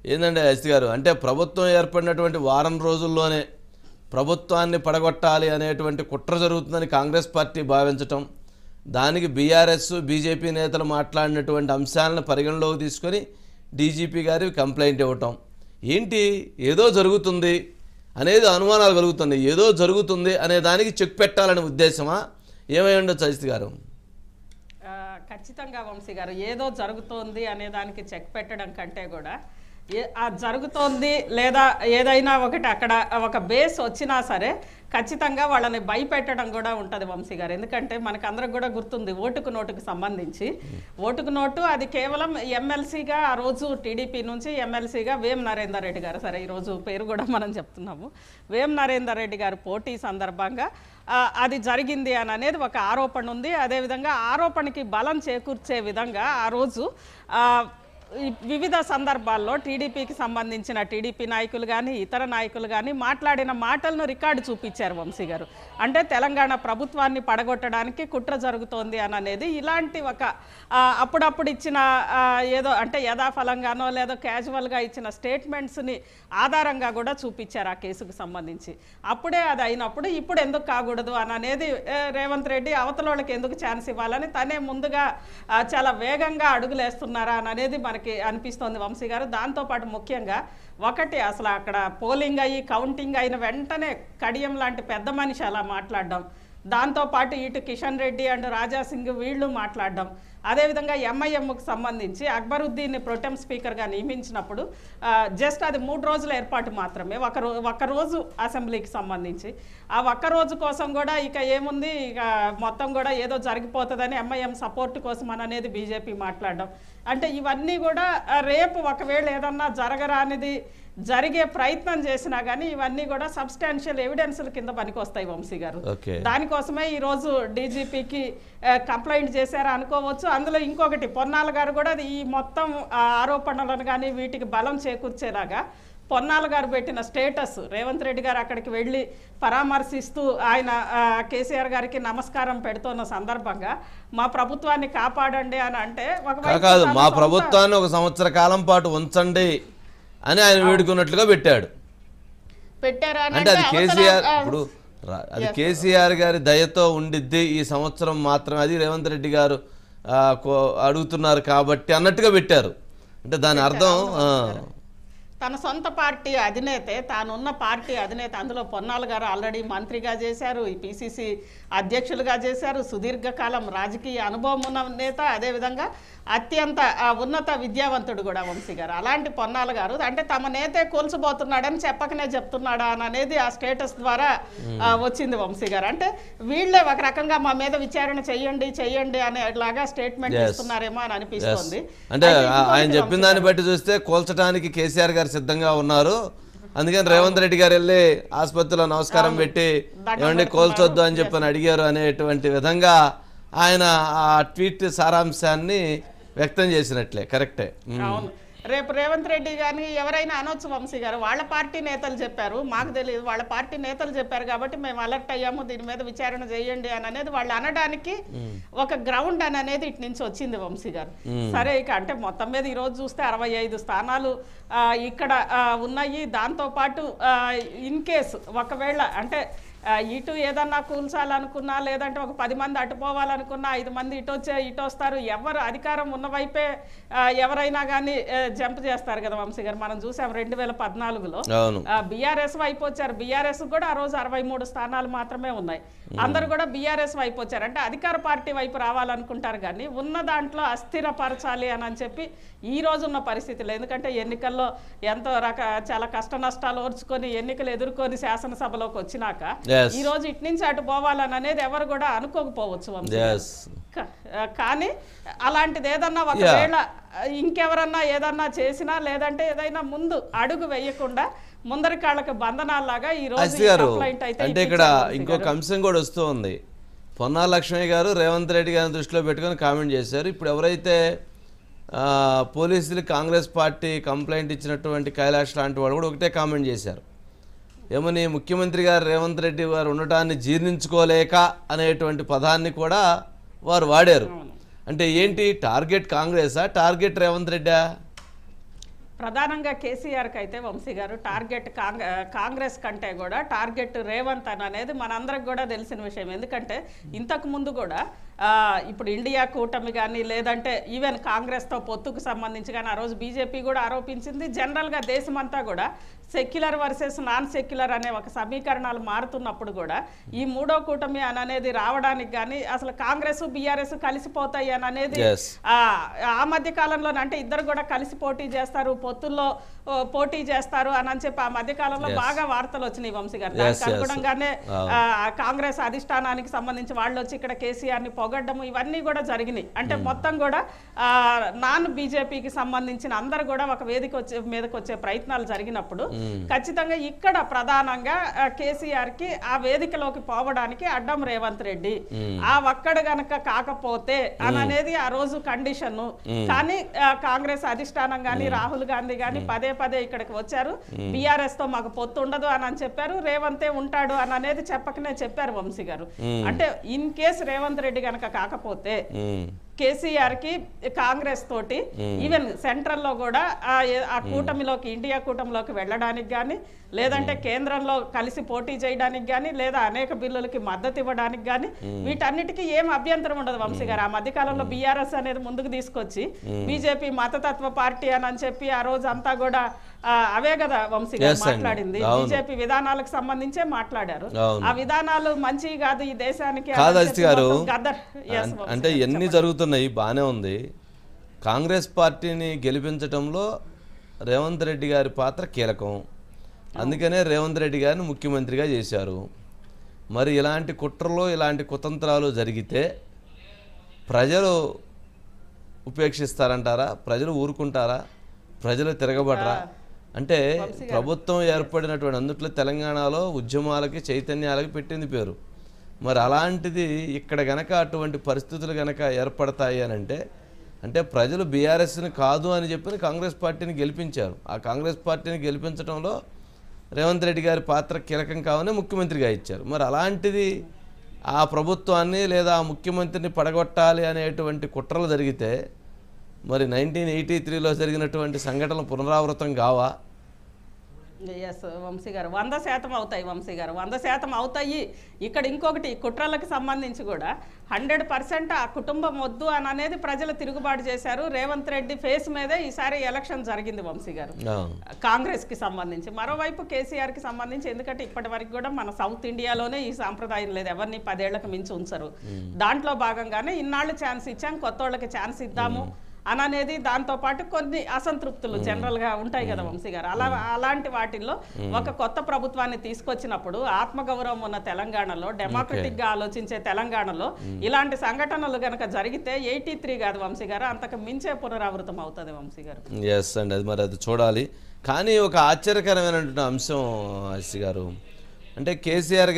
ఏందండి ఎస్టీ గారు అంటే ప్రభుత్వం ఏర్పడినటువంటి వారం రోజుల్లోనే ప్రభుత్వాన్ని పడగొట్టాలి అనేటువంటి కుట్ర జరుగుతుందని కాంగ్రెస్ పార్టీ భావించటం దానికి బీఆర్ఎస్ బీజేపీ నేతలు మాట్లాడినటువంటి అంశాలను పరిగణలోకి తీసుకొని డీజీపీ గారికి కంప్లైంట్ ఇవ్వటం ఏంటి ఏదో జరుగుతుంది అనేది అనుమానాలు కలుగుతున్నాయి ఏదో జరుగుతుంది అనే దానికి చెక్ పెట్టాలనే ఉద్దేశమా ఏమై ఉండొచ్చు అజిత్ గారు ఆ, ఖచ్చితంగా వంశీ గారు ఏదో జరుగుతోంది అనే దానికి చెక్ పెట్టడం కంటే కూడా ఏ ఆ జరుగుతోంది లేదా ఏదైనా ఒకటి అక్కడ ఒక బేస్ వచ్చినా సరే ఖచ్చితంగా వాళ్ళని భయపెట్టడం కూడా ఉంటుంది వంశీ గారు ఎందుకంటే మనకు అందరికి కూడా గుర్తుంది ఓటుకు నోటుకు సంబంధించి ఓటుకు నోటు అది కేవలం ఎమ్మెల్సీగా ఆ రోజు టీడీపీ నుంచి ఎమ్మెల్సీగా వేం నరేందర్ రెడ్డి గారు సరే ఈరోజు పేరు కూడా మనం చెప్తున్నాము వేం నరేందర్ రెడ్డి గారు పోటీ సందర్భంగా ఆ, అది జరిగింది అని అనేది ఒక ఆరోపణ ఉంది అదేవిధంగా ఆరోపణకి బలం చేకూర్చే విధంగా ఆ రోజు ఆ, ఈ వివిధ సందర్భాల్లో టీడీపీకి సంబంధించిన టీడీపీ నాయకులు కానీ ఇతర నాయకులు కానీ మాట్లాడిన మాటలను రికార్డు చూపించారు వంశీ గారు అంటే తెలంగాణ ప్రభుత్వాన్ని పడగొట్టడానికి కుట్ర జరుగుతోంది అని అనేది ఇలాంటి ఒక ఆ, అప్పుడప్పుడు ఇచ్చిన ఆ, ఏదో అంటే యథాఫలంగానో లేదో క్యాజువల్గా ఇచ్చిన స్టేట్మెంట్స్ని ఆధారంగా కూడా చూపించారు ఆ కేసుకు సంబంధించి అప్పుడే అది అయినప్పుడు ఇప్పుడు ఎందుకు కాకూడదు అని అనేది ఏ, రేవంత్ రెడ్డి అవతల వాళ్ళకి ఎందుకు ఛాన్స్ ఇవ్వాలని తనే ముందుగా ఆ, చాలా వేగంగా అడుగులేస్తున్నారా అని అనేది మనకి అనిపిస్తోంది వంశీ గారు దాంతోపాటు ముఖ్యంగా ఒకటి అసలు అక్కడ పోలింగ్ అయ్యి కౌంటింగ్ అయిన వెంటనే కడియం లాంటి పెద్ద మనిషి అలా మాట్లాడడం దాంతోపాటు ఇటు కిషన్ రెడ్డి అండ్ రాజా సింగ్ వీళ్ళు మాట్లాడడం అదేవిధంగా ఎంఐఎంకు సంబంధించి అక్బరుద్దీన్ని ప్రొటెం స్పీకర్గా నియమించినప్పుడు ఆ, జస్ట్ అది మూడు రోజుల ఏర్పాటు మాత్రమే ఒక రో ఒక రోజు అసెంబ్లీకి సంబంధించి ఆ ఒక్క రోజు కోసం కూడా ఇక ఏముంది ఇక మొత్తం కూడా ఏదో జరిగిపోతుందని ఎంఐఎం సపోర్ట్ కోసం అని అనేది బీజేపీ మాట్లాడడం అంటే ఇవన్నీ కూడా ఆ, రేపు ఒకవేళ ఏదన్నా జరగరానిది జరిగే ప్రయత్నం చేసినా కానీ ఇవన్నీ కూడా సబ్స్టాన్షియల్ ఎవిడెన్స్ల కింద పనికొస్తాయి వంశీ గారు ఓకే దానికోసమే ఈరోజు డీజీపీకి కంప్లైంట్ చేశారు అనుకోవచ్చు అందులో ఇంకొకటి పొన్నాల గారు కూడా అది ఈ మొత్తం ఆ, ఆరోపణలను కానీ వీటికి బలం చేకూర్చేలాగా పొన్నాల గారు పెట్టిన స్టేటస్ రేవంత్ రెడ్డి గారు అక్కడికి వెళ్ళి పరామర్శిస్తూ ఆయన ఆ, కేసీఆర్ గారికి నమస్కారం పెడుతున్న సందర్భంగా మా ప్రభుత్వాన్ని కాపాడండి అని అంటే ఒకవైపు కాదు తన మా సొంత- ప్రభుత్వాన్ని ఒక సంవత్సర కాలం పాటు ఉంచండి అని ఆయన వేడుకున్నట్లుగా పెట్టాడు పెట్టారు అని అంటే అది అవతల, కేసీఆర్ ఆ, ఇప్పుడు రా- అది కేసీఆర్ గారి దయతో ఉండిద్ది ఈ సంవత్సరం మాత్రమే అది రేవంత్ రెడ్డి గారు ఆ, కో- అడుగుతున్నారు కాబట్టి అన్నట్టుగా పెట్టారు అంటే దాని అర్థం ఆ, తన సొంత పార్టీ అధినేతే తానున్న పార్టీ అధినేత అందులో పొన్నాలు గారు ఆల్రెడీ మంత్రిగా చేశారు ఈ పిసిసి అధ్యక్షులుగా చేశారు సుదీర్ఘకాలం రాజకీయ అనుభవం ఉన్న నేత అదేవిధంగా అత్యంత ఆ, ఉన్నత విద్యావంతుడు కూడా వంశీ గారు అలాంటి పొన్నాల గారు అంటే తమ నేతే కూల్చబోతున్నాడని చెప్పకనే చెప్తున్నాడా అని అనేది ఆ స్టేటస్ ద్వారా ఆ, వచ్చింది వంశీ గారు అంటే వీళ్ళే ఒక రకంగా మా మీద విచారణ చెయ్యండి చెయ్యండి అనేలాగా స్టేట్మెంట్ Yes. ఇస్తున్నారేమో అని అనిపిస్తోంది అంటే అయితే ఆ- ఆయన ఇంకొకటి చెప్పిన దాన్ని బట్టి చూస్తే కోల్చడానికి కేసీఆర్ గారు సిద్ధంగా ఉన్నారు అందుకని రేవంత్ రెడ్డి గారు వెళ్ళి ఆసుపత్రిలో నమస్కారం పెట్టి దండం ఏమండి పెడుతున్నారు. కోల్చొద్దు అని చెప్పని అడిగారు అనేటువంటి విధంగా ఆయన ఆ ట్వీట్ సారాంశాన్ని వ్యక్తం చేసినట్లే కరెక్టే ఉమ్. అవును రేపు రేవంత్ రెడ్డి గారిని ఎవరైనా అనొచ్చు వంశీ గారు వాళ్ళ పార్టీ నేతలు చెప్పారు మాకు తెలియదు వాళ్ళ పార్టీ నేతలు చెప్పారు కాబట్టి మేము అలర్ట్ అయ్యాము దీని మీద విచారణ చేయండి అని అనేది వాళ్ళు అనడానికి ఒక గ్రౌండ్ అని అనేది ఇటు నుంచి వచ్చింది వంశీ గారు సరే ఇక అంటే మొత్తం మీద ఈ రోజు చూస్తే అరవై ఐదు స్థానాలు ఆ, ఇక్కడ ఆ, ఉన్నాయి దాంతో పాటు ఇన్ కేసు ఒకవేళ అంటే ఆ, ఇటు ఏదన్నా కూల్చాలనుకున్నా లేదంటే ఒక పది మంది అటు పోవాలనుకున్నా ఐదు మంది ఇటు వచ్చే ఇటు వస్తారు ఎవరు అధికారం ఉన్న వైపే ఆ, ఎవరైనా కానీ జంప్ చేస్తారు కదా వంశీ గారు మనం చూసాం రెండు వేల పద్నాలుగులో అవును బీఆర్ఎస్ వైపు వచ్చారు బీఆర్ఎస్ కూడా ఆ రోజు అరవై మూడు స్థానాలు మాత్రమే ఉన్నాయి అందరు కూడా బీఆర్ఎస్ వైపు వచ్చారు అంటే అధికార పార్టీ వైపు రావాలనుకుంటారు కానీ ఉన్న దాంట్లో అస్థిరపరచాలి అని అని చెప్పి ఈ రోజు ఉన్న పరిస్థితులు ఎందుకంటే ఎన్నికల్లో ఎంతో రక చాలా కష్ట నష్టాలు ఓర్చుకొని ఎన్నికలు ఎదుర్కొని శాసనసభలోకి వచ్చినాక Yes. ఈ రోజు ఇటు నుంచి అటు పోవాలని అనేది ఎవరు కూడా అనుకోకపోవచ్చు వంశీ గారు. ఎస్ క- ఆ, కానీ అలాంటిది ఏదన్నా ఒకవేళ ఇంకెవరన్నా ఏదన్నా చేసినా లేదంటే ఏదైనా ముందు అడుగు వేయకుండా ముందరి కాళ్ళకి బంధనాల్లాగా ఈ రోజు అస్తి ఈ గారు complaint అయితే అంటే ఇక్కడ ఇప్పించారు వంశీ ఇంకొక గారు. అంశం కూడా వస్తూ ఉంది పొన్నా లక్ష్మయ్య గారు రేవంత్ రెడ్డి గారిని దృష్టిలో పెట్టుకొని కామెంట్ చేశారు ఇప్పుడు ఎవరైతే ఆ, పోలీసులు కాంగ్రెస్ పార్టీ కంప్లైంట్ ఇచ్చినటువంటి కైలాష్ లాంటి వాళ్ళు కూడా ఒకటే కామెంట్ చేశారు ఏమని ముఖ్యమంత్రి గారు రేవంత్ రెడ్డి గారు ఉండటాన్ని జీర్ణించుకోలేక అనేటువంటి పదాన్ని కూడా వారు వాడారు అంటే ఏంటి టార్గెట్ కాంగ్రెసా టార్గెట్ రేవంత్ రెడ్డా ప్రధానంగా కేసీఆర్కి అయితే వంశీ గారు టార్గెట్ కాంగ్ కాంగ్రెస్ కంటే కూడా టార్గెట్ రేవంత్ అని అనేది మనందరికి కూడా తెలిసిన విషయం ఎందుకంటే ఇంతకు ముందు కూడా ఆ, ఇప్పుడు ఇండియా కూటమి కానీ లేదంటే ఈవెన్ కాంగ్రెస్తో పొత్తుకు సంబంధించి కానీ ఆ రోజు బీజేపీ కూడా ఆరోపించింది జనరల్గా దేశమంతా కూడా సెక్యులర్ వర్సెస్ నాన్ సెక్యులర్ అనే ఒక సమీకరణాలు మారుతున్నప్పుడు కూడా ఈ మూడో కూటమి అని అనేది రావడానికి కానీ అసలు కాంగ్రెస్ బీఆర్ఎస్ కలిసిపోతాయి అని అనేది Yes. ఆ ఆ మధ్య కాలంలో అంటే ఇద్దరు కూడా కలిసి పోటీ చేస్తారు పొత్తుల్లో ఓ, పోటీ చేస్తారు అని అని చెప్పి ఆ మధ్య కాలంలో Yes. బాగా వార్తలు వచ్చినాయి వంశీ గారు Yes, దానికి yes. అనుగుణంగానే అవును. ఆ, కాంగ్రెస్ అధిష్టానానికి సంబంధించి వాళ్ళు వచ్చి ఇక్కడ కేసీఆర్ ని పొగడ్డము ఇవన్నీ కూడా జరిగినాయి అంటే మొత్తం కూడా ఆ, నాన్ బీజేపీకి సంబంధించిన అందరు కూడా ఒక వేదిక వచ్చే మీదకి వచ్చే ప్రయత్నాలు జరిగినప్పుడు ఖచ్చితంగా ఇక్కడ ప్రధానంగా కేసీఆర్ కి ఆ వేదికలోకి పోవడానికి అడ్డం రేవంత్ రెడ్డి ఆ ఒక్కడు గనక కాకపోతే అని అనేది ఆ రోజు కండిషన్ కానీ ఆ, కాంగ్రెస్ అధిష్టానం గాని రాహుల్ గాంధీ గాని పదే పదే ఇక్కడికి వచ్చారు బీఆర్ఎస్ తో మాకు పొత్తు ఉండదు అని అని చెప్పారు రేవంతే ఉంటాడు అని అనేది చెప్పకనే చెప్పారు వంశీ గారు అంటే ఇన్ కేసు రేవంత్ రెడ్డి గనక కాకపోతే ఉమ్, కేసీఆర్ కి కాంగ్రెస్ తోటి ఈవెన్ సెంట్రల్ లో కూడా ఆ ఏ- ఆ కూటమిలోకి ఇండియా కూటమిలోకి వెళ్ళడానికి కానీ లేదంటే కేంద్రంలో కలిసి పోటీ చేయడానికి కానీ లేదా అనేక బిల్లులకి మద్దతు ఇవ్వడానికి కానీ వీటన్నిటికీ ఏం అభ్యంతరం ఉండదు వంశీ గారు ఆ మధ్యకాలంలో బీఆర్ఎస్ అనేది ముందుకు తీసుకొచ్చి బీజేపీ మతతత్వ పార్టీ అని అని చెప్పి ఆ రోజు అంతా కూడా ఆ, అవే కదా వంశీ గారు Yes అండి. మాట్లాడింది అవును. బీజేపీ విధానాలకు సంబంధించే మాట్లాడారు అవును. ఆ విధానాలు మంచి కాదు ఈ దేశానికి అని కాదు చెప్పి అజిత్ గారు మొత్తం గద్దర్ Yes, అన్- వంశీ అంటే గారు. ఎన్ని జరుగుతున్నాయి బాగానే ఉంది కాంగ్రెస్ పార్టీని గెలిపించడంలో రేవంత్ రెడ్డి గారి పాత్ర కీలకం అందుకనే రేవంత్ రెడ్డి గారిని ముఖ్యమంత్రిగా చేశారు మరి ఇలాంటి కుట్రలు ఇలాంటి కుతంత్రాలు జరిగితే ప్రజలు ఉపేక్షిస్తారంటారా ప్రజలు ఊరుకుంటారా ప్రజలు తిరగబడరా అంటే ప్రభుత్వం ఏర్పడినటువంటి అందుట్లో తెలంగాణలో ఉద్యమాలకి చైతన్యాలకి పెట్టింది పేరు మరి అలాంటిది ఇక్కడ గనక అటువంటి పరిస్థితులు గనక ఏర్పడతాయి అని అంటే అంటే ప్రజలు బీఆర్ఎస్ని కాదు అని చెప్పి కాంగ్రెస్ పార్టీని గెలిపించారు ఆ కాంగ్రెస్ పార్టీని గెలిపించడంలో రేవంత్ రెడ్డి గారి పాత్ర కీలకం కావనే ముఖ్యమంత్రిగా ఇచ్చారు మరి అలాంటిది ఆ ప్రభుత్వాన్ని లేదా ఆ ముఖ్యమంత్రిని పడగొట్టాలి అనేటువంటి కుట్రలు జరిగితే మరి నైన్టీన్ ఎయిటీ త్రీలో జరిగినటువంటి సంఘటనలు పునరావృతం కావా ఎస్ వంశీ గారు వంద శాతం అవుతాయి వంశీ గారు వంద శాతం అవుతాయి ఇక్కడ ఇంకొకటి కుట్రలకు సంబంధించి కూడా హండ్రెడ్ పర్సెంట్ ఆ కుటుంబం వద్దు అని అనేది ప్రజలు తిరుగుబాటు చేశారు రేవంత్ రెడ్డి ఫేస్ మీదే ఈసారి ఎలక్షన్ జరిగింది వంశీ గారు ఆ, కాంగ్రెస్ కి సంబంధించి మరోవైపు కేసీఆర్ కి సంబంధించి ఎందుకంటే ఇప్పటి వరకు కూడా మన సౌత్ ఇండియాలోనే ఈ సాంప్రదాయం లేదు ఎవరిని పదేళ్లకు మించి ఉంచరు దాంట్లో భాగంగానే ఇన్నాళ్ళు ఛాన్స్ ఇచ్చాం కొత్త వాళ్ళకి ఛాన్స్ ఇద్దాము అని అనేది దాంతో పాటు కొన్ని అసంతృప్తులు జనరల్ గా ఉంటాయి కదా వంశీ గారు అలా అలాంటి వాటిల్లో ఒక కొత్త ప్రభుత్వాన్ని తీసుకొచ్చినప్పుడు ఆత్మగౌరవం ఉన్న తెలంగాణలో డెమోక్రటిక్ గా ఆలోచించే తెలంగాణలో ఇలాంటి సంఘటనలు గనక జరిగితే ఎయిటీ త్రీ కాదు వంశీ గారు అంతకు మించే పునరావృతం అవుతుంది వంశీ గారు ఎస్ అండి అది మరి అది చూడాలి కానీ ఒక ఆశ్చర్యకరమైనటువంటి అంశం అసి గారు అంటే కేసీఆర్